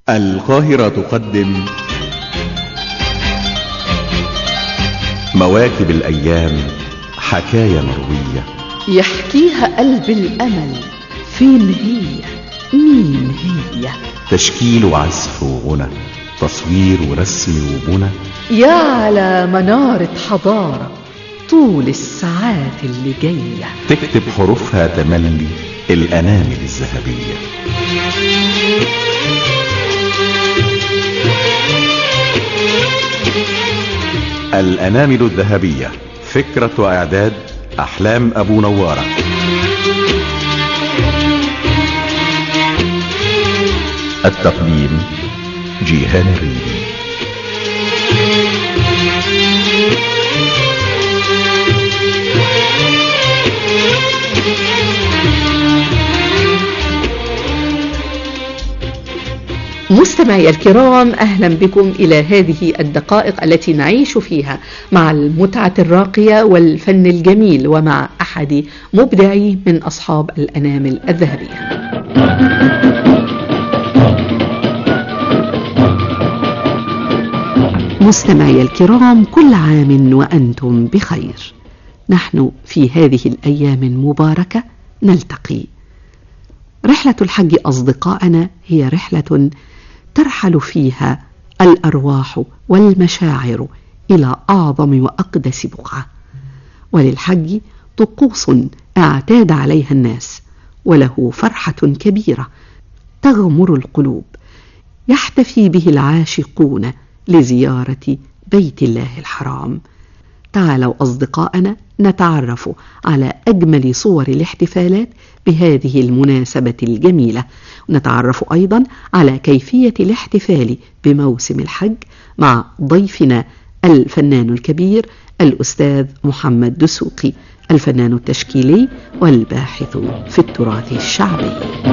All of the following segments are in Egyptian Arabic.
القاهرة تقدم مواكب الأيام حكاية مروية يحكيها قلب الأمل فين هي مين هي تشكيل وعزف وغنى تصوير ورسم وبنى يا على منارة حضارة طول الساعات اللي جاية تكتب حروفها تملي الأنامل الذهبية الأنامل الذهبية فكرة وإعداد أحلام أبو نوارة التقديم جيهان الريدي مستمعي الكرام أهلا بكم إلى هذه الدقائق التي نعيش فيها مع المتعة الراقية والفن الجميل ومع أحد مبدعي من أصحاب الأنامل الذهبية مستمعي الكرام كل عام وأنتم بخير نحن في هذه الأيام المباركة نلتقي رحلة الحج أصدقائنا هي رحلة ترحل فيها الأرواح والمشاعر إلى أعظم وأقدس بقعة وللحج طقوس اعتاد عليها الناس وله فرحة كبيرة تغمر القلوب يحتفي به العاشقون لزيارة بيت الله الحرام تعالوا أصدقائنا نتعرف على أجمل صور الاحتفالات بهذه المناسبة الجميلة ونتعرف أيضا على كيفية الاحتفال بموسم الحج مع ضيفنا الفنان الكبير الأستاذ محمد دسوقي الفنان التشكيلي والباحث في التراث الشعبي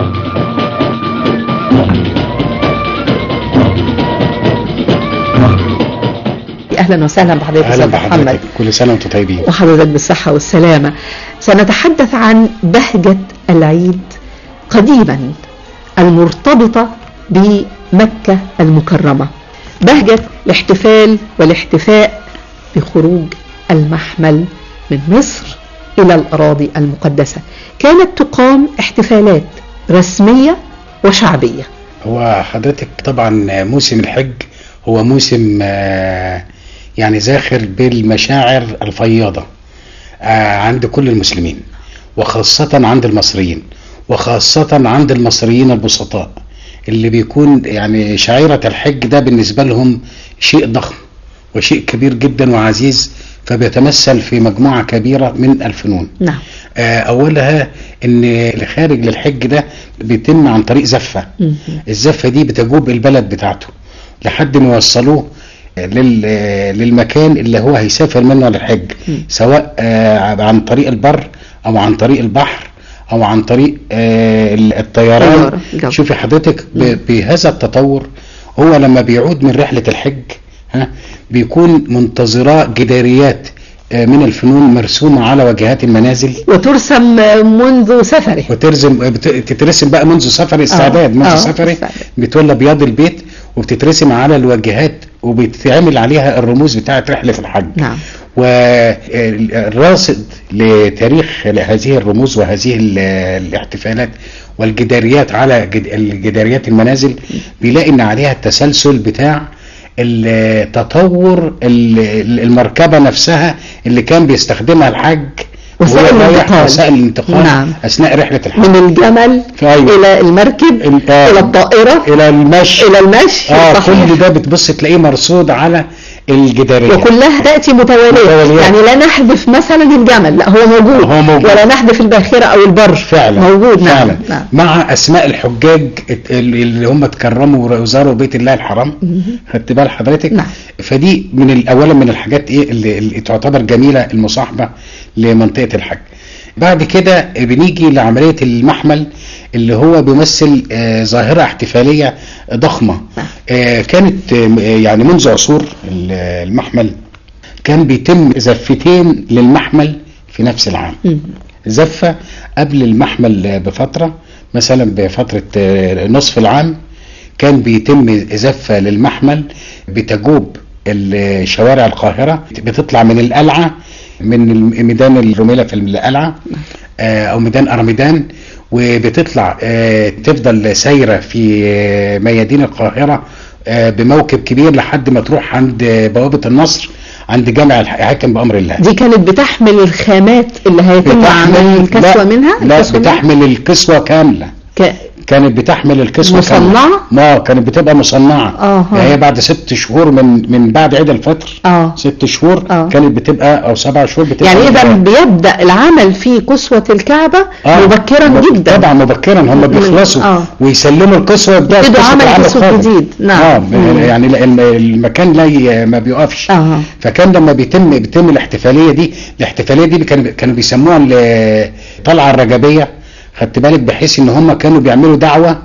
اهلا وسهلا بحضرتك اهلا استاذ محمد بحضرتك كل سنه وانتم طيبين وحضرتك بالصحة والسلامة سنتحدث عن بهجة العيد قديما المرتبطة بمكة المكرمة بهجة الاحتفال والاحتفاء بخروج المحمل من مصر إلى الأراضي المقدسة كانت تقام احتفالات رسمية وشعبية هو حضرتك طبعا موسم الحج هو موسم آه، يعني زاخر بالمشاعر الفياضة آه، عند كل المسلمين وخاصة عند المصريين وخاصة عند المصريين البسطاء اللي بيكون يعني شعيرة الحج ده بالنسبة لهم شيء ضخم وشيء كبير جدا وعزيز فبيتمثل في مجموعة كبيرة من الفنون نعم آه، أولها إن الخارج للحج ده بيتم عن طريق زفة مهم. الزفة دي بتجوب البلد بتاعته لحد ما يوصلوه لل- للمكان اللي هو هيسافر منه للحج مم. سواء آه، عن طريق البر او عن طريق البحر او عن طريق آه، الطيران طيارة، جو. شوفي حضرتك ب- مم. بهذا التطور هو لما بيعود من رحلة الحج ها بيكون منتظراه جداريات آه، من الفنون مرسومة على واجهات المنازل وترسم منذ سفره وترسم بت- تترسم بقى منذ سفر الاستعداد منذ آه، سفره استعداد. بتولى بياض البيت وبتترسم على الواجهات وبتتعمل عليها الرموز بتاعه رحله الحج نعم والراصد لتاريخ هذه الرموز وهذه ال- الاحتفالات والجداريات على جد- الجداريات المنازل بيلاقي ان عليها التسلسل بتاع التطور ال- المركبه نفسها اللي كان بيستخدمها الحاج وسائل وهو رايح الانتقال. وسائل الانتقال نعم. اثناء رحله الحج من الجمل أيوة. إلى المركب ال- آه. إلى الطائرة الى المشي إلى المشي اه صحيح. كل ده بتبص تلاقيه مرصود على الجداريه وكلها تأتي متوالية متواليات. يعني لا نحذف مثلا الجمل لا هو موجود هو موجود. ولا نحذف الباخرة أو البر فعلا موجود نعم فعلا نعم مع اسماء الحجاج الت- اللي هم اتكرموا وزاروا بيت الله الحرام خدت بال حضرتك نعم. فدي من ال- اولا من الحاجات ايه اللي, اللي تعتبر جميله المصاحبه لمنطقه الحج بعد كده بنيجي لعمليه المحمل اللي هو بيمثل آه، ظاهره احتفاليه ضخمه نعم. آه، كانت آه، يعني منذ عصور ال- المحمل كان بيتم زفتين للمحمل في نفس العام مم. زفة قبل المحمل بفترة مثلا بفترة آه، نصف العام كان بيتم زفة للمحمل بتجوب ال- شوارع القاهرة بتطلع من القلعة من الم- ميدان الرميلة في القلعة آه، او ميدان ارميدان وبتطلع آه، تفضل سايرة في آه، ميادين القاهرة آه، بموكب كبير لحد ما تروح عند آه، بوابة النصر عند جامع الحاكم بأمر الله دي كانت بتحمل الخامات اللي هيتم عمل الكسوة لا منها لا الكسوة منها؟ بتحمل الكسوة كاملة ك... كانت بتحمل الكسوة مصنعة؟ كاملة. ما كانت بتبقى مصنعة آه. يعني هي بعد ست شهور من من بعد عيد الفطر اه ست شهور آه. كانت بتبقى او سبع شهور بتبقى يعني اذا بيبدا العمل في كسوة الكعبة آه. مبكرا مب- جدا طبعا مبكرا هم بيخلصوا آه. ويسلموا القصوى يبدأوا يبتدوا قصة عمل العمل كسوة خالص. جديد. نعم. اه مم. يعني لأن المكان لا ي- ما بيقفش اه فكان لما بيتم بيتم الاحتفاليه دي الاحتفاليه دي كانوا كانوا بيسموها الطلعه الرجبيه خدت بالك بحيث ان هم كانوا بيعملوا دعوه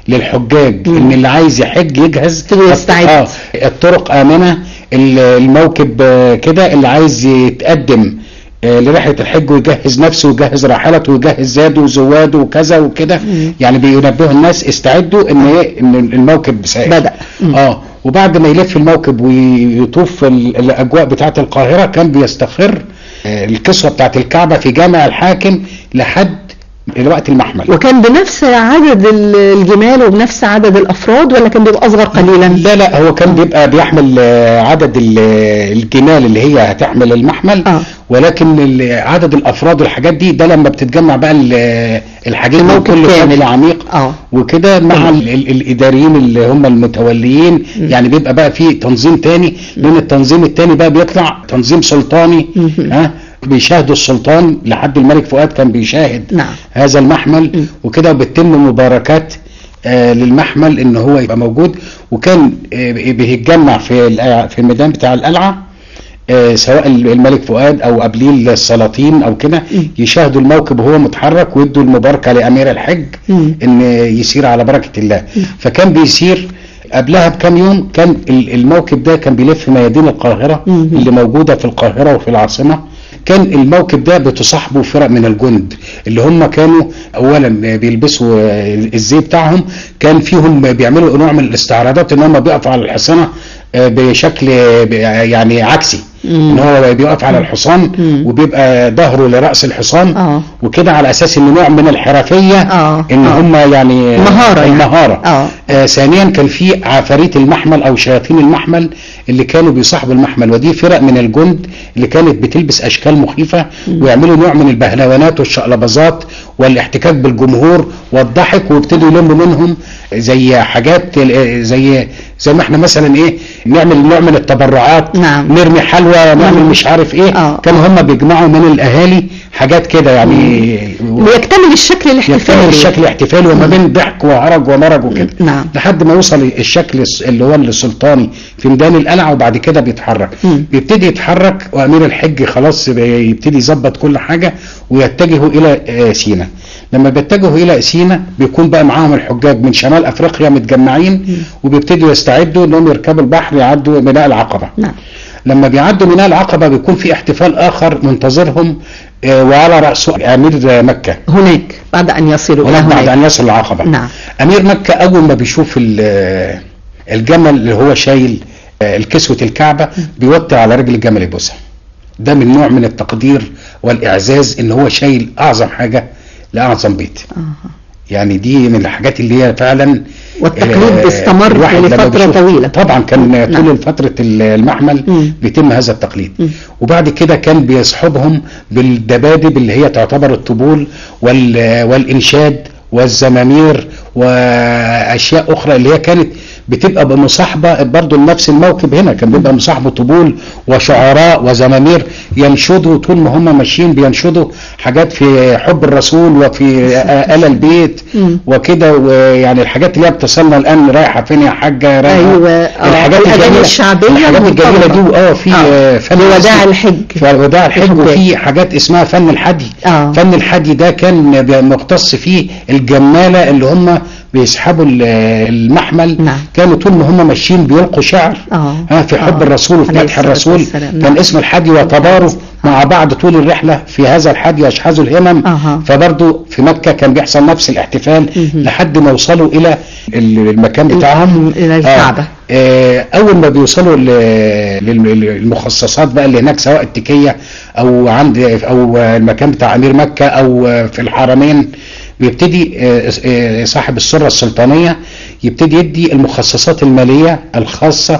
للحجاج مم. ان اللي عايز يحج يجهز يبتدي يستعد. اه الطرق امنه ال- الموكب آه، كده اللي عايز يتقدم آه، لرحله الحج ويجهز نفسه ويجهز راحلته ويجهز زاده وزواده وكذا وكده مم. يعني بينبهوا الناس استعدوا ان ايه ان الموكب سائر بدأ. مم. اه وبعد ما يلف الموكب ويطوف ال- الاجواء بتاعه القاهره كان بيستقر آه، الكسوه بتاعه الكعبه في جامع الحاكم لحد الوقت المحمل وكان بنفس عدد ال- الجمال وبنفس عدد الافراد ولا كان بيبقى اصغر قليلا لا لا هو كان بيبقى بيحمل آه، عدد ال- الجمال اللي هي هتحمل المحمل آه. ولكن ال- عدد الافراد والحاجات دي ده لما بتتجمع بقى ال- الحاجات من الموكب كل كامل. فضل عميق اه وكده مع ال ال الاداريين اللي هم المتوليين مم. يعني بيبقى بقى في تنظيم تاني من التنظيم التاني بقى بيطلع تنظيم سلطاني مم. ها بيشاهدوا السلطان لحد الملك فؤاد كان بيشاهد نعم هذا المحمل مم. وكده وبتتم مباركات آه للمحمل ان هو يبقى موجود وكان آه بيتجمع في القلعة- في الميدان بتاع القلعه آه، سواء الملك فؤاد او قبليه السلاطين او كده مم. يشاهدوا الموكب وهو متحرك ويدوا المباركه لامير الحج مم. ان يسير على بركه الله فكان بيسير قبلها بكام يوم كان ال- الموكب ده كان بيلف ميادين القاهره مم. اللي موجوده في القاهره وفي العاصمه كان الموكب ده بتصاحبه فرق من الجند اللي هم كانوا اولا بيلبسوا الزي بتاعهم كان فيهم بيعملوا نوع من الاستعراضات ان هم بيقفوا على الحصانه آه، بشكل ب- يعني عكسي مم. ان هو بيقف على الحصان مم. وبيبقى ظهره لراس الحصان اه وكده على اساس انه نوع من الحرفيه اه ان آه. هم يعني مهارة يعني. المهاره اه آه ثانيا كان في عفاريت المحمل او شياطين المحمل اللي كانوا بيصاحبوا المحمل ودي فرق من الجند اللي كانت بتلبس اشكال مخيفه ويعملوا نوع من البهلوانات والشقلباظات والاحتكاك بالجمهور والضحك ويبتدوا يلموا منهم زي حاجات آه، زي زي ما احنا مثلا ايه نعمل نوع من التبرعات نعم. نرمي حلوى نعمل مم. مش عارف ايه آه. كانوا هم بيجمعوا من الاهالي حاجات كده يعني ليكتمل الشكل يكتمل الاحتفالي الشكل الاحتفالي وما بين ضحك وهرج ومرج وكده نعم لحد ما يوصل الشكل الس- اللي هو السلطاني في ميدان القلعه وبعد كده بيتحرك مم. بيبتدي يتحرك وامير الحج خلاص بي- يبتدي يظبط كل حاجه ويتجهوا الى آه، سينا لما بيتجهوا الى سينا بيكون بقى معاهم الحجاج من شمال افريقيا متجمعين وبيبتدوا يستعدوا انهم يركبوا البحر يعدوا ميناء العقبه نعم لما بيعدوا ميناء العقبه بيكون في احتفال اخر منتظرهم آه، وعلى راسه امير مكه هناك بعد ان يصلوا الى هناك بعد هناك ان يصل العقبه نعم امير مكة اول ما بيشوف ال- الجمل اللي هو شايل آه، الكسوة الكعبة بيوطي على رجل الجمل يبوسها ده من نوع من التقدير والاعزاز ان هو شايل اعظم حاجة لاعظم بيت آه. يعني دي من الحاجات اللي هي فعلا والتقليد آه، استمر الواحد لما لفترة بيشوف- طويلة طبعا كان نعم. طول فترة المحمل مم. بيتم هذا التقليد مم. وبعد كده كان بيصحبهم بالدبادب اللي هي تعتبر الطبول وال- والإنشاد والزمامير وأشياء أخرى اللي هي كانت بتبقى بمصاحبة برضو نفس الموكب هنا كان بيبقى مصاحبه طبول وشعراء وزمامير ينشدوا طول ما هم ماشيين بينشدوا حاجات في حب الرسول وفي آل البيت مم. وكده ويعني الحاجات اللي هي بتصلنا الآن رايحة فين يا حاجة رايحة أيوة، آه، الحاجات الأغاني الجميلة الشعبية الحاجات الجميلة دي المرتبطة. اه في آه. آه، فن لوداع اسمه- الحج. في وداع الحج الحجاج. وفي حاجات اسمها فن الحدي آه. فن الحدي ده كان بي- مختص فيه الجمالة اللي هم بيسحبوا ال- المحمل نعم. كانوا طول ما هم ماشيين بيلقوا شعر آه. ها في حب آه. الرسول وفي عليه مدح الصلاة الرسول والسلام. كان نعم. اسم الحدي وتباره مع بعض طول الرحله في هذا الحادي يشحذوا الهمم أها. فبرضه في مكه كان بيحصل نفس الاحتفال مهم. لحد ما يوصلوا الى ال- المكان بتاعهم إلى الكعبة. آه. آه، اول ما بيوصلوا ل- لل- للمخصصات بقى اللي هناك سواء التكيه او عند او المكان بتاع امير مكه او في الحرمين بيبتدي آه، آه، صاحب السره السلطانيه يبتدي يدي المخصصات الماليه الخاصه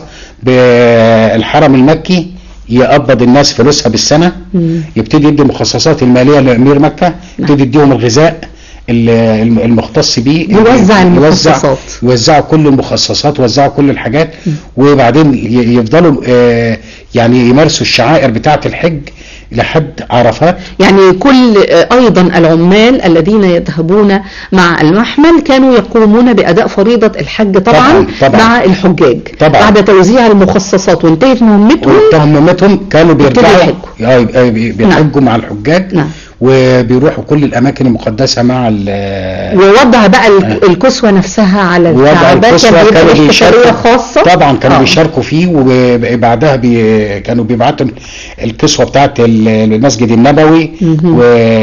بالحرم المكي يقبض الناس فلوسها بالسنه مم. يبتدي يدي المخصصات الماليه لامير مكه يبتدي يديهم الغذاء ال- الم- المختص بيه يوزع المخصصات. يوزعوا كل المخصصات ويوزعوا كل الحاجات وبعدين ي- يفضلوا آه، يعني يمارسوا الشعائر بتاعه الحج لحد عرفات يعني كل آه، أيضا العمال الذين يذهبون مع المحمل كانوا يقومون بأداء فريضة الحج طبعا, طبعاً، طبعاً. مع الحجاج طبعاً. بعد توزيع المخصصات وانتهت مهمتهم وانتهوا مهمتهم كانوا بيرجعوا يحجوا. آه، يبقى بي- بيحجوا مع الحجاج نعم. وبيروحوا كل الاماكن المقدسه مع ال- ووضع بقى الك- الكسوة نفسها على ووضع الكعبة الكسوة كان كانوا بيبقى احتفالية بيشاركوا خاصة طبعا كانوا آه. بيشاركوا فيه وبعدها بي كانوا بيبعتوا الكسوة بتاعت ال- المسجد النبوي مهم.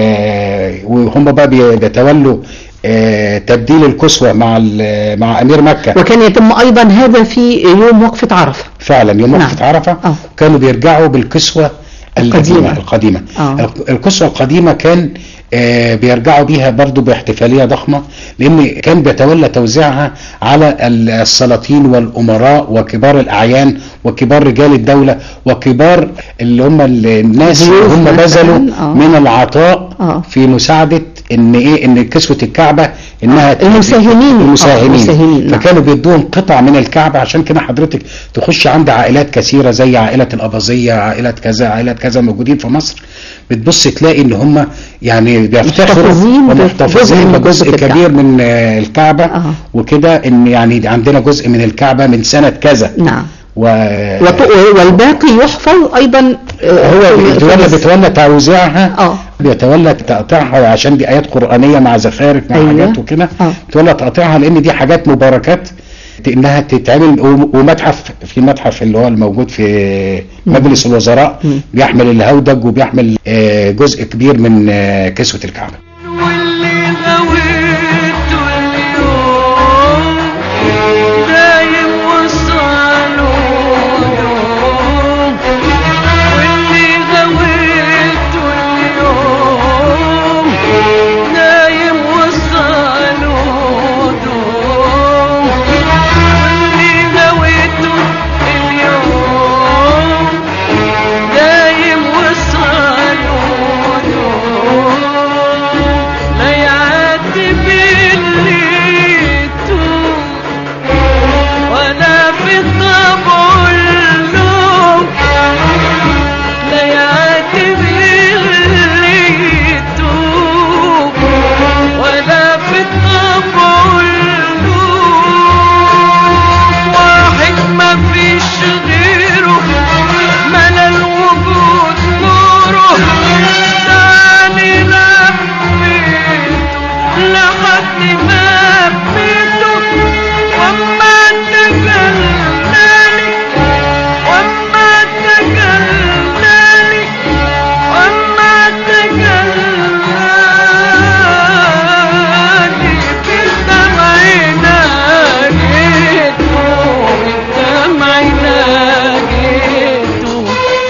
و- وهم بقى بي- بيتولوا آه، تبديل الكسوة مع ال- مع امير مكة وكان يتم أيضا هذا في يوم وقفة عرفة فعلا يوم نعم. وقفة عرفة آه. كانوا بيرجعوا بالكسوة القديمة. القديمة القديمة آه. الكسوة القديمة كان آه، بيرجعوا بيها برضو باحتفالية ضخمة لأن كان بيتولى توزيعها على ال- السلاطين والأمراء وكبار الأعيان وكبار رجال الدولة وكبار اللي هم ال- الناس اللي ضيوف هم مثلاً، بذلوا آه. من العطاء آه. في مساعدة ان ايه ان كسوة الكعبة انها ت- المساهمين. آه، المساهمين المساهمين، نعم. فكانوا بيدوهم قطع من الكعبة عشان كده حضرتك تخش عند عائلات كثيرة زي عائلة الأباظية عائلة كذا عائلة كذا موجودين في مصر بتبص تلاقي ان هم يعني بيفتخروا محتفظين بجزء ومحتفظين من بجزء جزء الكعبة. كبير من آه، الكعبة آه. وكده ان يعني عندنا جزء من الكعبة من سنة كذا نعم و وط- والباقي يحفظ أيضا آه، هو في- بيتولى في- بيتولى توزيعها آه. بيتولى تقطيعها عشان دي ايات قرانيه مع زخارف مع أيوة. حاجات وكده آه. بيتولى تقطيعها لان دي حاجات مباركات انها تتعمل وم- ومتحف في متحف اللي هو الموجود في مجلس الوزراء مم. بيحمل الهودج وبيحمل آه، جزء كبير من آه، كسوه الكعبه واللي غويته اليوم دايم وصاله يوم واللي غويته اليوم دايم وصاله يوم واللي غويته اليوم دايم وصاله يوم لا يعاتب اللي يتوب ولا في طبعه اللوم لا يعاتب اللي يتوب ولا في طبعه اللوم واحد ما فيش غيره ملا الوجود نوره ثاني لميته لحد ما بيته وما تجلالي وما تجلالي وما تجلالي بالدمع ناجيته بالدمع ناجيته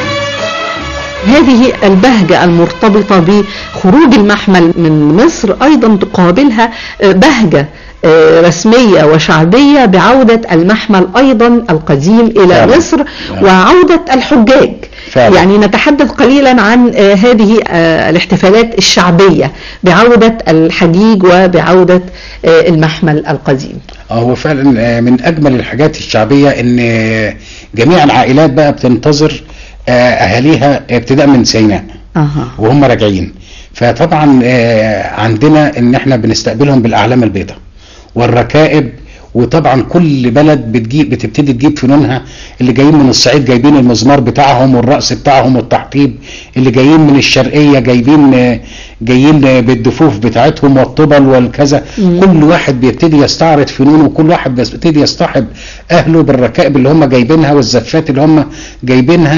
هذه البهجة المرتبطة بخروج المحمل من مصر أيضا تقابلها آه، بهجة آه، رسمية وشعبية بعودة المحمل أيضا القديم إلى فعلا. مصر نعم. وعودة الحجاج فعلا. يعني نتحدث قليلا عن آه، هذه آه، الاحتفالات الشعبية بعودة الحجيج وبعودة آه، المحمل القديم اه هو فعلا آه، من اجمل الحاجات الشعبيه ان آه، جميع العائلات بقى بتنتظر آه، اهاليها ابتداء من سيناء أها. وهم راجعين فطبعا آه، عندنا ان احنا بنستقبلهم بالاعلام البيضاء والركائب وطبعا كل بلد بتجيب بتبتدي تجيب فنونها اللي جايين من الصعيد جايبين المزمار بتاعهم والرقص بتاعهم والتحطيب اللي جايين من الشرقيه جايبين آه، جايين آه، بالدفوف بتاعتهم والطبل والكذا مم. كل واحد بيبتدي يستعرض فنونه وكل واحد بيبتدي يصطحب اهله بالركائب اللي هم جايبينها والزفات اللي هم جايبينها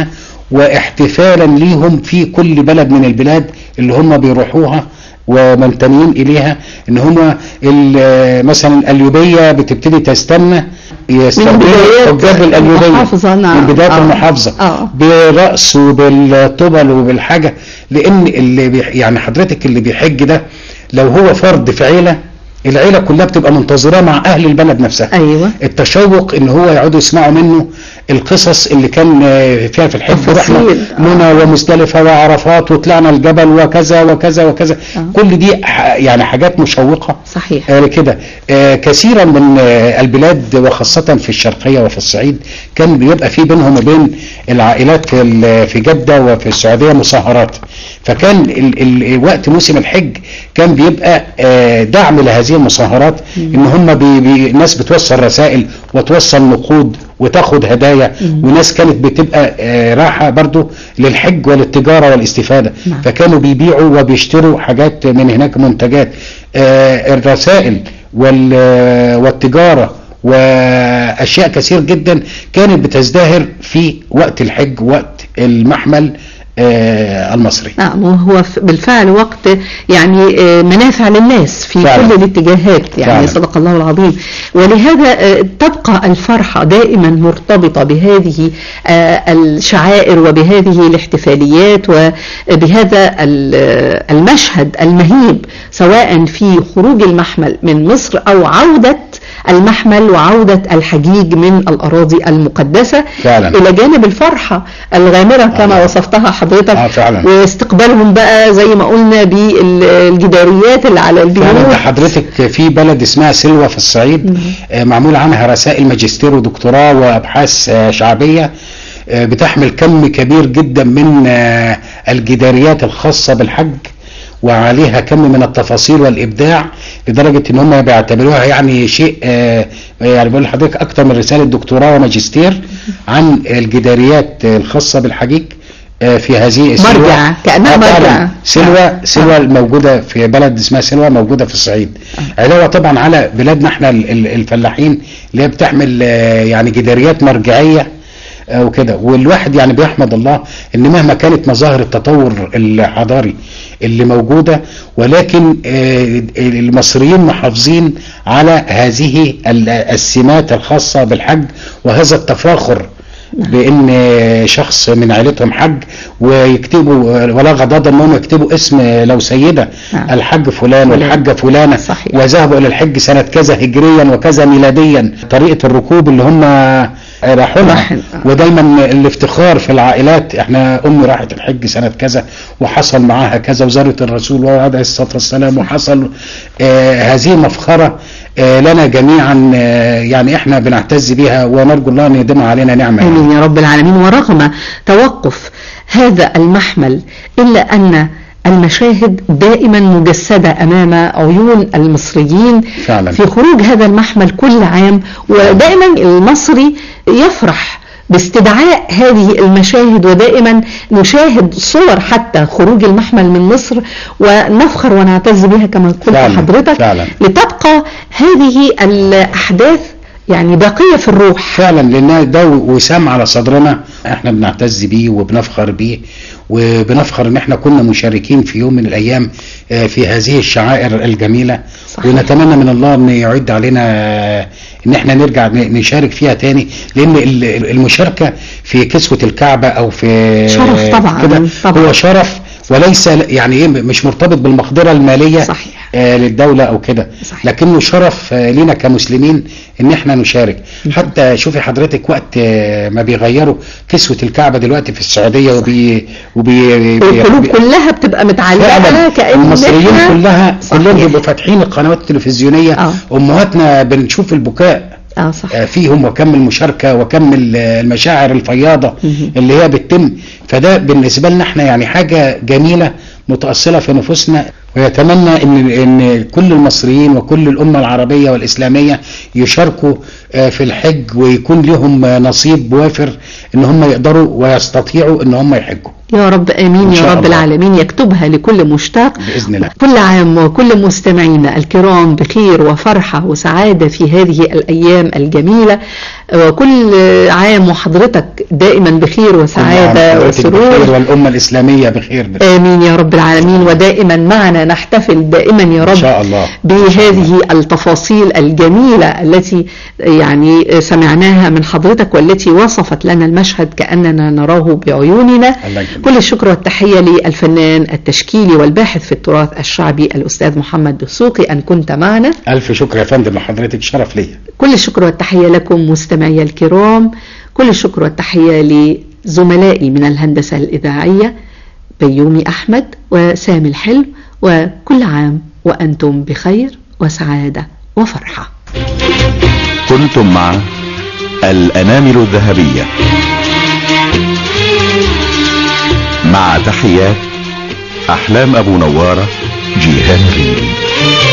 واحتفالا ليهم في كل بلد من البلاد اللي هم بيروحوها ومنتمين اليها ان هم ال- مثلا اليوبيه بتبتدي تستنى يستقبلوا بدايات حجاج الاليوبيه المحافظة، نعم. من بدايه آه. المحافظه آه. بالرأس وبالطبل وبالحاجة لأن اللي بيح يعني حضرتك اللي بيحج ده لو هو فرد في عيلة العيلة كلها بتبقى منتظرة مع أهل البلد نفسها أيوة. التشوق ان هو يقعدوا يسمعوا منه القصص اللي كان آه، فيها في الحج تفاصيل. رحنا منى ومزدلفة وعرفات وطلعنا الجبل وكذا وكذا وكذا آه. كل دي ح- يعني حاجات مشوقة صحيح آه، كده آه، كثيرا من آه، البلاد وخاصة في الشرقية وفي الصعيد كان بيبقى في بينهم وبين العائلات في ال- في جدة وفي السعودية مصاهرات فكان ال- ال- وقت موسم الحج كان بيبقى آه، دعم لهذه المصاهرات ان هم بي بي ناس بتوصل رسائل وتوصل نقود وتاخد هدايا وناس كانت بتبقى آه، رايحه برضو للحج وللتجاره والاستفاده نعم. فكانوا بيبيعوا وبيشتروا حاجات من هناك منتجات آه، الرسائل وال- والتجارة وأشياء كثير جدا كانت بتزدهر في وقت الحج وقت المحمل آه، المصري نعم وهو ف- بالفعل وقت يعني آه، منافع للناس في فعلا. كل الاتجاهات يعني فعلا. صدق الله العظيم ولهذا آه، تبقى الفرحة دائما مرتبطة بهذه آه، الشعائر وبهذه الاحتفاليات وبهذا ال- آه، المشهد المهيب سواء في خروج المحمل من مصر أو عودة المحمل وعودة الحجيج من الأراضي المقدسة فعلا. إلى جانب الفرحة الغامرة كما آه. وصفتها حضرتك آه، فعلا. واستقبالهم بقى زي ما قلنا بالجداريات اللي على فعلا البيوت ده حضرتك في بلد اسمها سلوى في الصعيد آه، معمول عنها رسائل ماجستير ودكتوراه وابحاث آه، شعبيه آه، بتحمل كم كبير جدا من آه، الجداريات الخاصه بالحج وعليها كم من التفاصيل والابداع لدرجه ان هم بيعتبروها يعني شيء آه، يعني بقول لحضرتك اكتر من رساله دكتوراه وماجستير عن الجداريات الخاصه بالحجيج آه، في هذه سلوى. مرجع، كأنها آه، فعلاً. مرجع. سلوى آه. سلوى الموجودة في بلد اسمها سلوى موجودة في الصعيد علاوة طبعا على بلادنا احنا ال- ال- الفلاحين اللي هي بتعمل آه، يعني جداريات مرجعية آه، وكده والواحد يعني بيحمد الله ان مهما كانت مظاهر التطور الحضاري اللي موجودة ولكن آه، المصريين محافظين على هذه ال- السمات الخاصة بالحج وهذا التفاخر بان شخص من عائلتهم حج ويكتبوا ولا غضاض انهم يكتبوا اسم لو سيده نعم. الحج فلان والحجه فلانه صحيح. وذهبوا الى الحج سنه كذا هجريا وكذا ميلاديا طريقه الركوب اللي هم راحوا لها راحل. ودايما الافتخار في العائلات احنا امي راحت الحج سنه كذا وحصل معاها كذا وزارت الرسول عليه الصلاه والسلام وحصل آه هذه مفخره آه لنا جميعا آه يعني احنا بنعتز بها ونرجو الله ان يديمها علينا نعمه يعني. آمين يا رب العالمين ورغم توقف هذا المحمل إلا أن المشاهد دائما مجسدة أمام عيون المصريين فعلا. في خروج هذا المحمل كل عام ودائما المصري يفرح باستدعاء هذه المشاهد ودائما نشاهد صور حتى خروج المحمل من مصر ونفخر ونعتز بها كما قلت فعلا، حضرتك فعلا. لتبقى هذه الأحداث يعني باقية في الروح فعلا لان ده وسام على صدرنا احنا بنعتز بيه وبنفخر بيه وبنفخر ان احنا كنا مشاركين في يوم من الايام آه، في هذه الشعائر الجميله صحيح. ونتمنى من الله ان يعد علينا آه، ان احنا نرجع ن- نشارك فيها تاني لان ال- المشاركه في كسوه الكعبه او في شرف طبعاً، كده طبعاً. هو شرف وليس يعني ايه مش مرتبط بالمقدره الماليه صحيح. آه، للدوله او كده صحيح. لكنه شرف آه، لينا كمسلمين ان احنا نشارك حتى شوفي حضرتك وقت آه، ما بيغيروا كسوة الكعبة دلوقتي في السعودية وبي وبي القلوب بي- كلها بتبقى متعلقة فعلا كأن المصريين إحنا- كلها كلهم صحيح. بيبقوا فاتحين القنوات التلفزيونية آه. امهاتنا بنشوف البكاء اه صح آه، فيهم وكم المشاركة وكم ال- المشاعر الفياضة مهم. اللي هي بتتم فده بالنسبة لنا احنا يعني حاجة جميلة متأصلة في نفوسنا ويتمنى ان ان كل المصريين وكل الأمة العربية والإسلامية يشاركوا آه، في الحج ويكون لهم آه، نصيب وافر ان هم يقدروا ويستطيعوا ان هم يحجوا يا رب آمين إن يا شاء رب الله. العالمين يكتبها لكل مشتاق باذن الله كل عام وكل مستمعينا الكرام بخير وفرحة وسعادة في هذه الأيام الجميلة وكل عام وحضرتك دائما بخير وسعادة حضرتك بخير وسرور والامه الاسلاميه بخير بخير. آمين يا رب العالمين ودائما معنا نحتفل دائما يا ان رب شاء الله بهذه التفاصيل الجميلة التي يعني سمعناها من حضرتك والتي وصفت لنا المشهد كأننا نراه بعيوننا الله يكرمك. كل الشكر والتحية للفنان التشكيلي والباحث في التراث الشعبي الأستاذ محمد دسوقي أن كنت معنا الف شكر يا فندم لحضرتك شرف ليا كل الشكر والتحية لكم مستمعي الكرام كل الشكر والتحية لزملائي من الهندسة الإذاعية بيومي أحمد وسامي الحلم وكل عام وأنتم بخير وسعادة وفرحة كنتم مع الأنامل الذهبية مع تحيات أحلام أبو نوارة جيهان ريدي